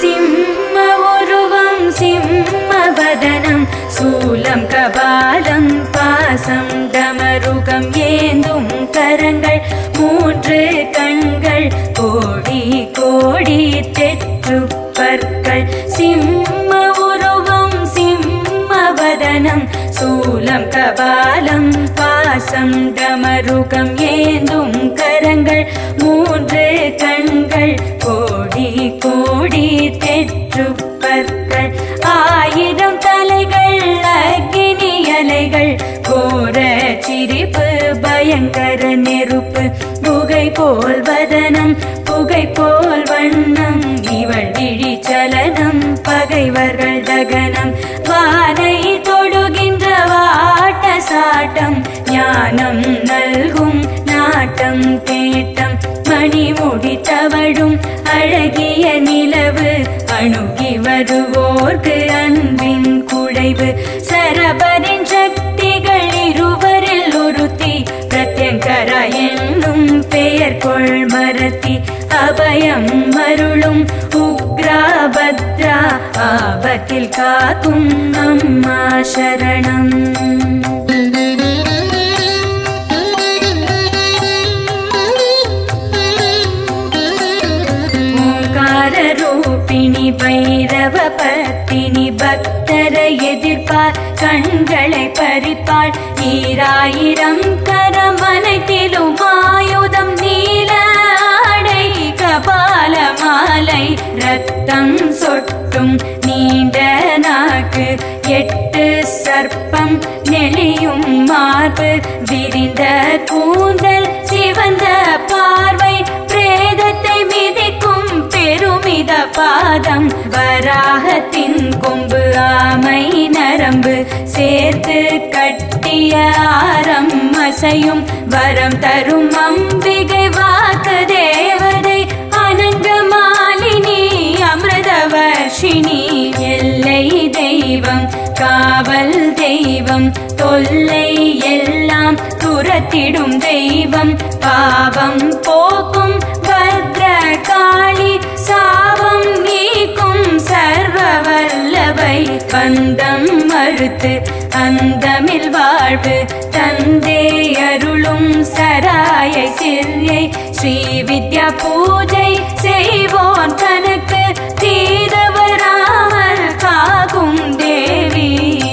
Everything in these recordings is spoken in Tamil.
சிம்ம உருவம் சிம்மவதனம் சூலம் கபாலம் பாசம் டமருகம் ஏந்தும் கரங்கள் மூன்று கண்கள் கோடி கோடி தெற்று பற்கள் சிம்ம உருவம் சிம்மவதனம் சூலம் கபாலம் பாசம் டமருகம் ஏந்தும் கரங்கள் மூன்று கண்கள் கோடி கோடி தெற்று பற்கள் ஆயிரம் தலைகள் அக்கினி அலைகள் கோர சிரிப்பு பயங்கர நெருப்பு புகை போல் வதனம் புகை போல் வண்ணம் இவள் விழி சலனம் பகைவர்கள் தகனம் வானை தொடுகின்ற வாட்ட சாட்டம் ஞானம் நல்கும் நாட்டம் தேட்டம் மணிமுடி தவழும் அழகிய நிலவு அணுகி வருவோர்க்கு அன்பின் குழைவு சரபரின் சக்திகள் இருவரில் ஒருத்தி பிரத்யங்கரா என்னும் பெயர் கொள் மரத்தி அபயம் மருளும் உக்ரா பத்ரா ஆபத்தில் காக்கும் அம்மா சரணம் ஓங்கார ரூபிணி பைரவ பத்தினி பக்தரை எதிர்ப்பார் கண்களை பறிப்பாள் ஈராயிரம் கரமனைத்திலும் ஆயுதம் நீல ஆடை கபால மாலை ரத்தம் சொட்டும் நீண்ட நாக்கு எட்டு சர்ப்பம் நெளியும் மார்பு விரிந்த கூந்தல் சிவந்த பார்வை பிரேதத்தை மிதிக்கும் பெருமித பாதம் வராகத்தின் கொம்பு ஆமை நரம்பு சேர்த்து கட்டிய ஆரம் அசையும் வரம் தரும் அம்பிகை வாக்கு தேவதை அனங்க மாலினி அமிர்தவர்ஷினி எல்லை தெய்வம் காவல் தெய்வம் தொல்லை எல்லாம் துரத்திடும் தெய்வம் பாவம் போக்கும் பத்ர காளி சாபம் நீக்கும் சர்வ வல்லவை பந்தம் மறுத்து அந்தமில் வாழ்வு தந்தே அருளும் சராயை சிறியை ஸ்ரீ வித்யா பூஜை செய்வோன் தனக்கு தீரவராமல் காக்கும் தேவி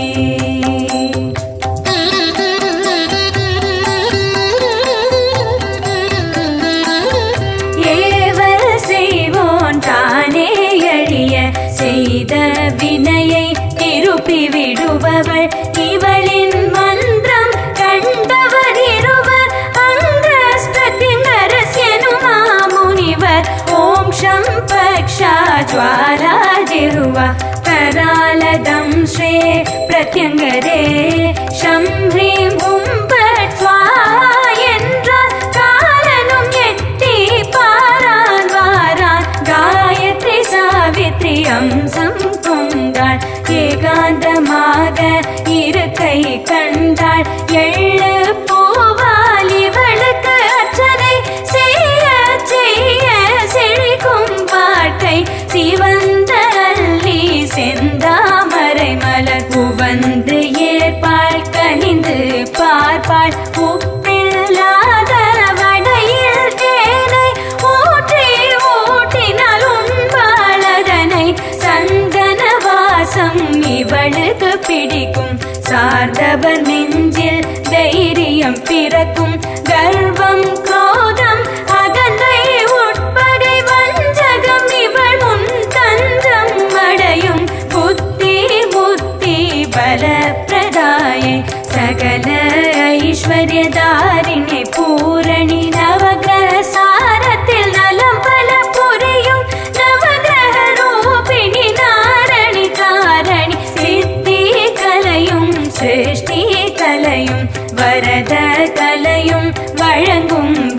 ஏவல் செய்வோன் தானே எழிய செய்த வினையை திருப்பி விடுபவள் இவளின் மந்திரம் கண்டவர் இருவர் அங்கஸ்பத்திங்கரஸ்யனும் மாமுனிவர் ஓம் ஷம் பக்ஷா ஜ்வாலா ஜிருவா கராலதம் ஸ்ரே பிரத்யங்கரே ஷம் ஹ்ரீம் உம் பட் ஸ்வாஹா என்றார் காலனும் எட்டி பாரான் வாரான் காயத்ரி சாவித்ரி அம்சம் கொண்டாள் ஏகாந்தமாக இருக்கை கண்டாள் எள்ளு பூவால் இவளுக்கு அர்ச்சனை செய்ய செய்ய செழிக்கும் பாட்டை சிவந்த அல்லி செந்தாமரை மலர் உவந்து ஏற்பாள் கனிந்து பார்ப்பாள் உப்பில்லாத வடையில் தேனை ஊற்றி ஊட்டினால் உண்பாளதனை சந்தன வாசம் இவளுக்கு பிடிக்கும் சார்ந்தவர் நெஞ்சில் தைரியம் பிறக்கும் கர்வம் குரோதம் அகந்தை உட்பகை வஞ்சகம் இவள் முன் தஞ்சம் அடையும் புத்தி புத்தி பலப்பிரதாயை சகல ஐஸ்வர்யதாரிணி பூரணி நவகிரக சாரத்தில் நலம் பல புரியும் நவகிரக ரூபிணி நாரணி காரணி சித்தி கலையும் சிருஷ்டி கலையும் வரத கலையும் வழங்கும்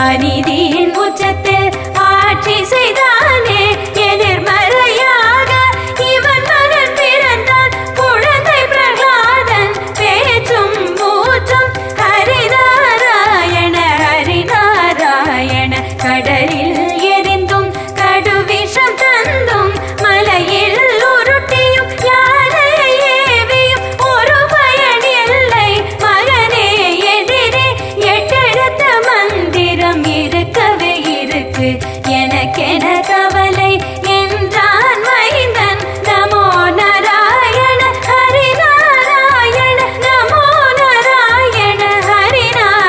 அநீதியின் உச்சத்தில் ஆட்சி செய்தானே எதிர்மறையாக இவன் மகன் பிறந்தான் குழந்தை பிரகலாதன் பேச்சும் மூச்சும் ஹரிநாராயண ஹரிநாராயண கடலில் எரிந்தும் கடுவிஷம் தந்தும் மலையில் உருட்டியும் யானை ஏவியும் ஒரு பயன் இல்லை மகனே எதிரே எட்டெழுத்த மந்திரம் இருக்கவே இருக்கு எனக்கென கவலை என்றான் மைந்தன் நமோ நாராயண ஹரி நாராயண நமோ நாராயண ஹரி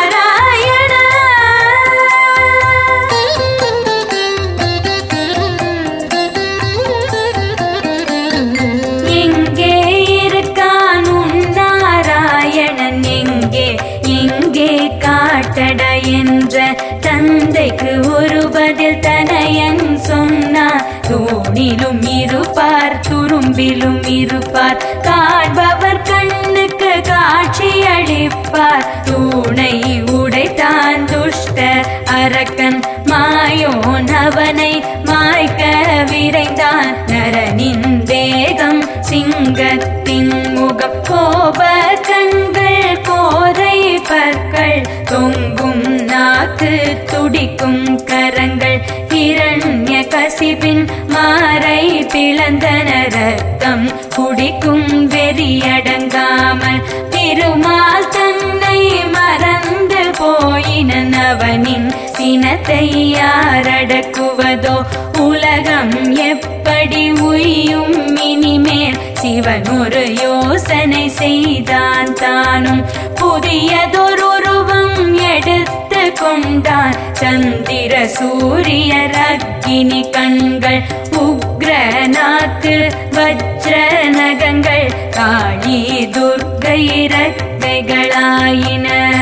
நாராயண எங்கே இருக்கான் உன் நாராயணன் எங்கே எங்கே காட்டட என்ற தந்தைக்கு ஒரு பதில் தனையன் சொன்னார் தூணிலும் இருப்பார் துரும்பிலும் இருப்பார் காண்பவர் கண்ணுக்கு காட்சி அளிப்பார் தூணை உடைத்தான் துஷ்ட அரக்கன் மாயோன் அவனை மாய்க்க விரைந்தான் நரனின் வேகம் சிங்கத்தின் முகம் கோப கண்கள் கோரை பற்கள் தொங்கும் நாக்கு துடிக்கும் கரங்கள் இரண்ய கசிபின் மாறை பிளந்தன ரத்தம் குடிக்கும் வெறியடங்காமல் திருமால் தன்னை மறந்து போயினன் அவனின் சினத்தை யாரடக்குவதோ உலகம் எப்படி உய்யும் இனிமேல் சிவன் ஒரு யோசனை செய்தான் தானும் புதியதொரு உருவம் எடுத்து கொண்டான் சந்திர சூரியர் அக்கினி கண்கள் உக்ர நாக்கு வஜ்ர நகங்கள் காளி துர்கை ரக்கைகளாயின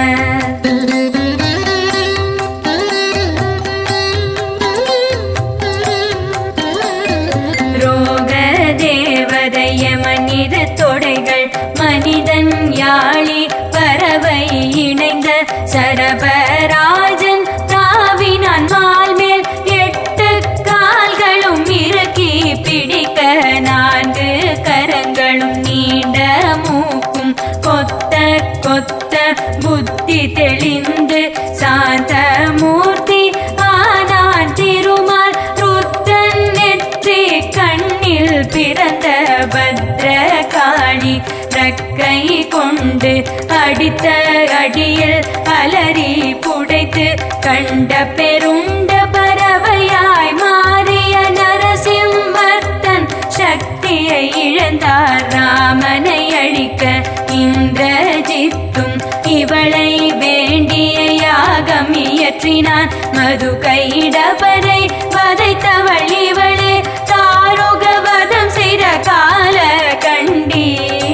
ரோக தேவதைய மனித தொடைகள் மனிதன் யாழி பறவை இணைந்த சரபராஜன் தாவினான் மால் மேல் எட்டு கால்களும் இறுக்கி பிடிக்க நான்கு கரங்களும் நீண்ட மூக்கும் கொத்த கொத்த புத்தி தெளிந்து சாந்த மூர்த்தி ஆனான் திருமால் ருத்தன் நெற்றி கண்ணில் பிறந்த பத்ர காளி ரக்கை கொண்டு அடித்த அடியில் அலறி புடைத்து கண்ட பெருண்ட பறவையாய் மாறிய நரசிம்மர்த்தன் சக்தியை இழந்தார் ராமனை அழிக்க இந்திரஜித்தும் இவளை வேண்டிய யாகம் இயற்றினான் மது கைடபரை வதைத்தவள் இவளே தாருக வதம் செய்த கால கண்டி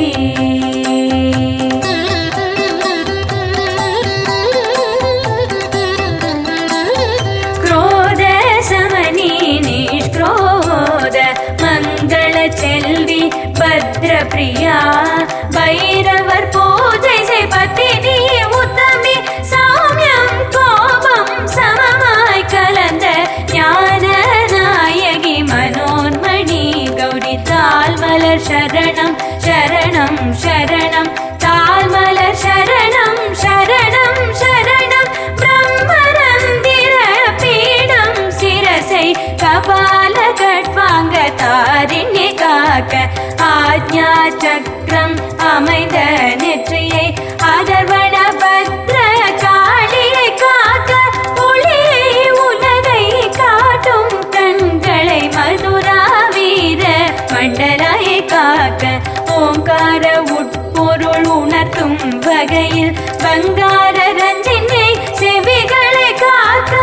क्रोध समनी निष्क्रोध மங்கள செல்வி பத்ரபிரியா பைரவர் பூஜை செய் பத்தினி உத்தமி சாமியம் கோபம் சமமாய் கலந்த ஞான நாயகி மனோன்மணி கௌரி தாழ்மலர் சரணம் சரணம் சரணம் தாழ்மலர் சரணம் சரணம் சரணம் பிரம்மரந்திர பீடம் சிரசை கபால கட்வாங்க தாரிணி காக்க ஆஜ்ஞா சக்கரம் அமைந்த நெற்றியை அதர்வண பத்ர காளியை காக்க ஒளியை உலகை காட்டும் கண்களை மதுரா வீர மண்டலாயை காக்க ஓங்கார உட்பொருள் உணர்த்தும் வகையில் பங்கார ரஞ்சினை செவிகளை காக்க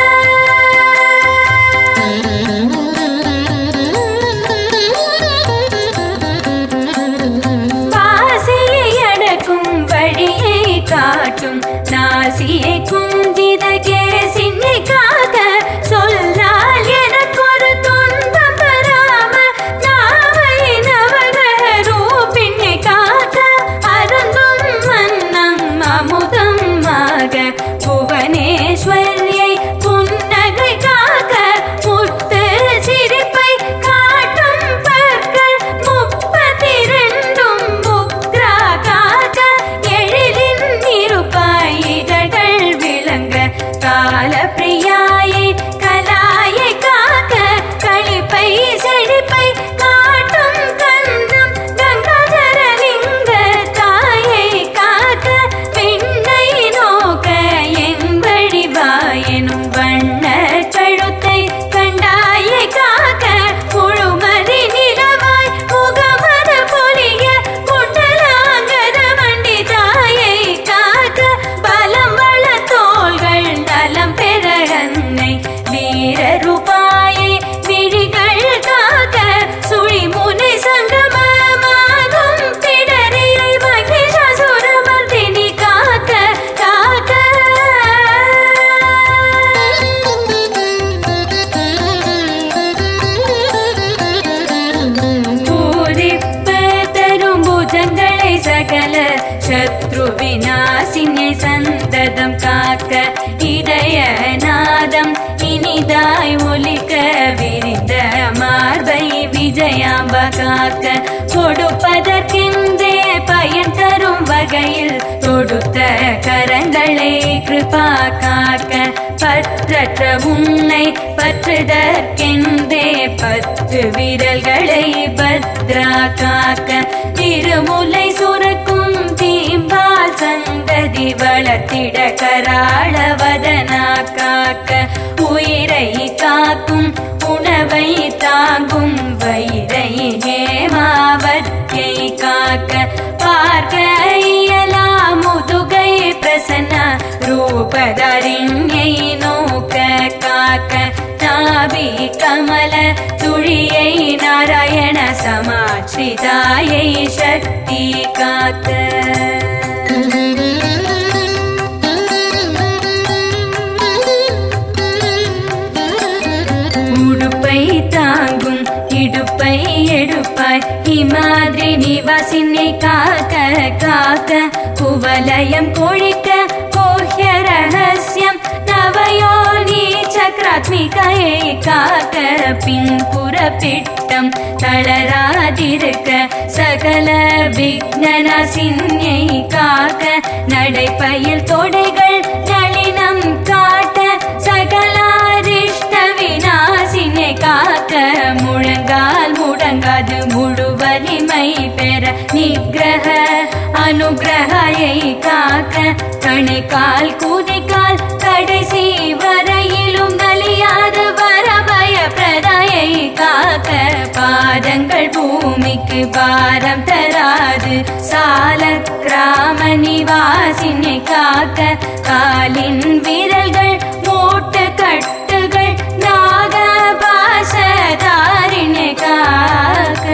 வாசியை அடக்கும் வழியை காட்டும் நாசியை குந்தித கேசினை காக்க சொல்லால் எனக்கொரு துன்பம் வராம நாவை நவகர ரூபினை காக்க அருந்தும் மன்னம் அமுதம் ஆக புவனேஸ்வரியை காக்க கொடுப்பதற்கென்றே பயன் தரும் வகையில் தொடுத்த கரங்களை கிருபா காக்க பற்றற்ற உன்னை பற்றுதற்கென்றே பத்து விரல்களை பத்ரா காக்க திருமுலை சுரக்கும் தீம்பால் சந்ததி வளர்த்திட கராளவதனா காக்க உயிரை காக்கும் உணவை தாங்கும் வயிறை ஹேமாவத்தை காக்க பார்க்க இயலா முதுகை பிரசன்ன ரூபதரிண்யை நோக்க காக்க நாபி கமல துழியை நாராயண சமாட்சிதாயை சக்தி காக்க உடுப்பை தாங்கும் இடுப்பை எடுப்பாய் இமாதிரி நிவாசினை காக்க காக்க குவலயம் கொழிக்க கோஹ்ய ரகசியம் நவயோனி சக்கராத்மிகையை காக்க பின்புற பிட்டம் தளராதிருக்க சகல விக்னநாசின்யை காக்க நடைப்பயில் தொடைகள் நளினம் காட்ட சகலாரிஷ்ட விநாசினை காக்க முழங்கால் முடங்காது முழு வலிமை பெற நிகிரக அனுகிரகையை காக்க கணைக்கால் கூதிக்கால் கடைசி வரையிலும் நலியாத வரபய பிரதையை காக்க பாதங்கள் பூமிக்கு பாரம் தராது சால கிராம நிவாசினை காக்க காலின் விரல்கள் மூட்டு கட்டுகள் நாக பாசதாரினை காக்க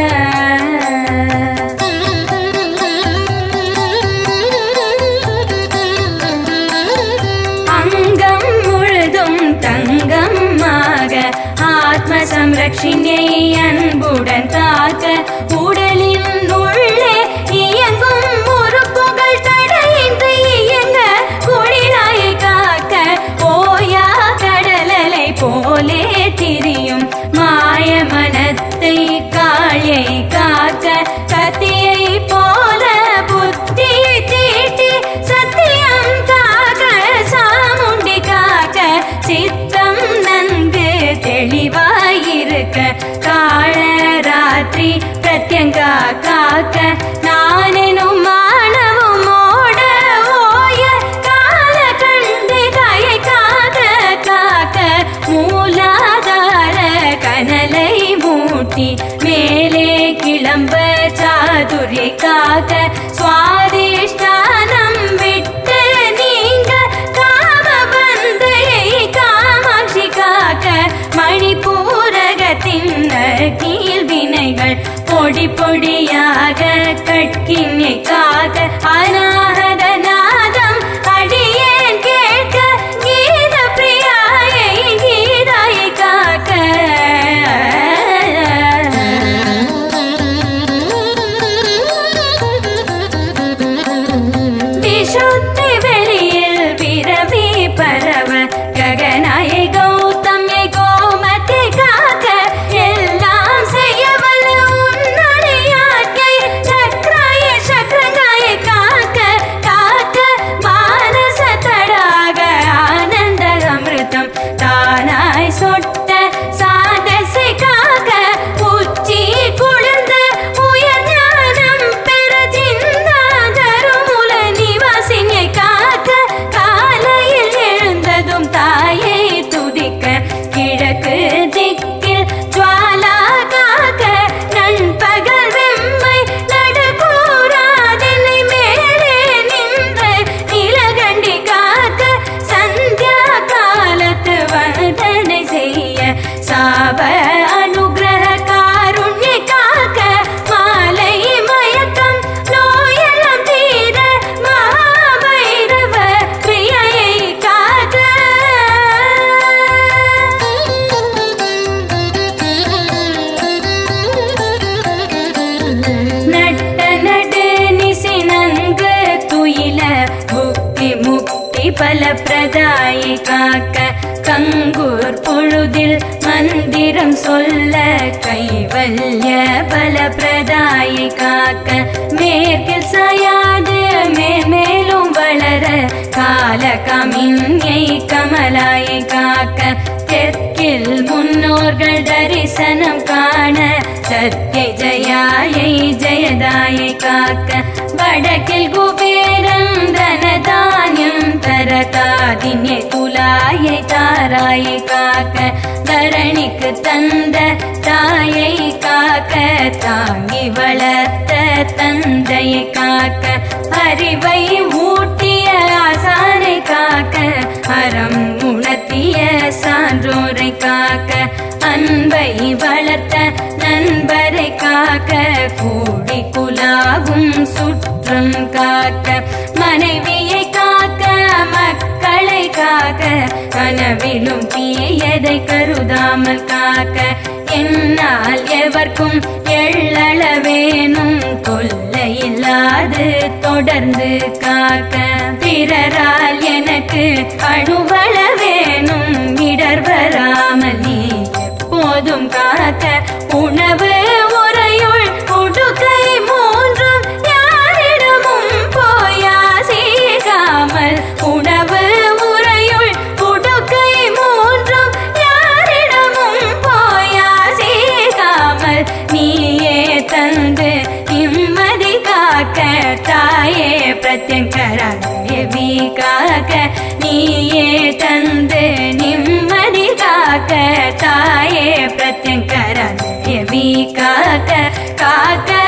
அங்கம் முழுதும் தங்கமாக ஆத்ம சம்ரட்சினை அன்புடன் தாக்க உடலின் உள்ளே இயங்கும் உறுப்புகள் தடையின்றி இயங்க குடிராயை காக்க ஓயா கடலலை போலே திரியும் மாய மனத்தை காயை காக்க கத்தியை போல புத்தியை தீட்டி சத்தியம் காக்க சாமுண்டி காக்க சித்தம் நன்கு தெளிவாயிருக்க கால ராத்திரி பிரத்யங்கா காக்க நானெனும் மானவும் ஓட ஓய கால கண்டு காயை காக்க காக்க மூலாதார கனலை மூட்டி மேலே கிளம்ப சாதுரி காக்க சுவாதிஷ்டானம் விட்டு நீங்க காம பந்தையை காமாட்சி காக்க மணிப்பூரகத்தின் கீழ் வினைகள் பொடி பொடியாக கட்கினை காக்க அநாகத நாதம் அடியேன் கேட்க கீத பிரியாயை கீதாயை காக்க விசுத்தி வெளியில் விரவி பரவ ககனாயை கௌதம்யை கோமத்தை காக்க எல்லாம் செய்ய வல்ல உன்னுடைய ஆజ్ఞை சக்கராய சக்கரங்காய காக்க காக்க மானச தடாக ஆனந்த அமிர்தம் தானாய் சொட்ட சாதசை காக்க உச்சி குளிர்ந்த உயர் ஞானம் பெற சிந்தாதருமுல நிவாசினை காக்க காலையில் எழுந்ததும் தாயை துதிக்க கிழக்கு திக்கில் ஜுவாலா காக்க நண்பகல் வெம்மை நடுக்கூறாதென்னை மேலே நின்று நிலகண்டி காக்க சந்தியா காலத்து வந்தனை செய்ய சாப அனுகிரக காருண்ய காக்க மாலை மயக்கம் நோயெல்லாம் தீர மகாபைரவ பிரியை காக்க நட்ட நடு நிசி நன்கு துயில முக்தி முக்தி பல பிரதாயி காக்க கங்கூர் பொழுதில் மந்திரம் சொல்ல கைவல்ய பலப்பிரதாயை காக்க மேற்கில் சாயாது மேன்மேலும் வளர கால கமிஞை கமலாயை காக்க தெற்கில் முன்னோர்கள் தரிசனம் காண சத்ய ஜயாயை ஜெயதாயை காக்க வடக்கில் குபேரன் தனதானியம் தர காதின்யை துலாயை தாராயை காக்க தரணிக்கு தந்த தாயை காக்க தாங்கி வளர்த்த தந்தையை காக்க அறிவை ஊட்டிய ஆசானை காக்க அறம் உணர்த்திய சான்றோரை காக்க அன்பை வளர்த்த நண்பரை காக்க கூடி குலாவும் சுற்றம் காக்க மனைவியை காக்க மக்களை காக்க கனவிலும் தீயதை கருதாமல் காக்க என்னால் எவர்க்கும் எள்ளளவேனும் கொல்லை இல்லாது தொடர்ந்து காக்க பிறரால் எனக்கு அணுவளவேனும் இடர் வராமல் நீ எப்போதும் காக்க உணவு உரையுள் உடுக்கை மூன்றும் யாரிடமும் போயாசீகாமல் உணவு உரையுள் உடுக்கை மூன்றும் யாரிடமும் போயாசீகாமல் நீயே தந்து நிம்மதி காக்க தாயே பிரத்யங்கரா தேவி காக்க நீயே தந்து நிம்மதி காக்க தாயே பிரத்யங்கரா தேவி காக்க காக்க